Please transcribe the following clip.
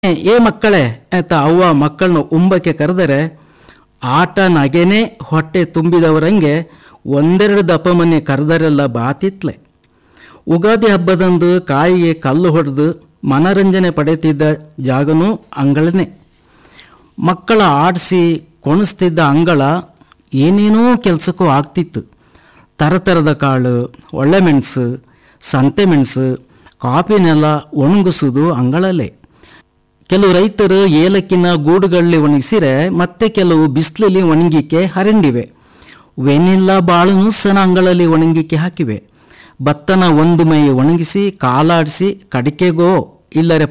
ಏ ಮಕ್ಕಳೇ ಅಂತ ಅವ್ವ ಮಕ್ಕಳನ್ನ ಉಂಬಕ್ಕೆ ಕರೆದರೆ ಆಟ ನಗೆನೇ ಹೊಟ್ಟೆ ತುಂಬಿದವರಂಗೆ ಒಂದೆರಡು ದಪ್ಪ ಮನೆ ಕರೆದರೆಲ್ಲ ಬಾತಿತ್ಲೆ ಉಗಾದಿ ಹಬ್ಬದಂದು ಕಾಯಿಗೆ ಕಲ್ಲು ಹೊಡೆದು ಮನರಂಜನೆ ಪಡೆಯುತ್ತಿದ್ದ ಜಾಗನೂ ಅಂಗಳನೇ ಮಕ್ಕಳ ಆಡಿಸಿ ಕೊಣಿಸ್ತಿದ್ದ ಅಂಗಳ ಏನೇನೋ ಕೆಲಸಕ್ಕೂ ಆಗ್ತಿತ್ತು ಥರಥರದ ಕಾಳು ಒಳ್ಳೆ ಮೆಣಸು ಸಂತೆ ಮೆಣಸು ಕಾಫಿನೆಲ್ಲ ಒಣಗಿಸೋದು ಅಂಗಳಲ್ಲೇ ಕೆಲವು ರೈತರು ಏಲಕ್ಕಿನ ಗೂಡುಗಳಲ್ಲಿ ಒಣಗಿಸಿರೆ ಮತ್ತೆ ಕೆಲವು ಬಿಸಿಲಲ್ಲಿ ಒಣಗಿಕೆ ಹರಂಡಿವೆ ವೆನಿಲ್ಲ ಬಾಳನು ಸನ ಅಂಗಳಲ್ಲಿ ಒಣಗಿಕೆ ಹಾಕಿವೆ ಭತ್ತನ ಒಂದು ಮೈ ಒಣಗಿಸಿ ಕಾಲಾಡಿಸಿ ಕಡಿಕೆಗೋ ಇಲ್ಲರೆ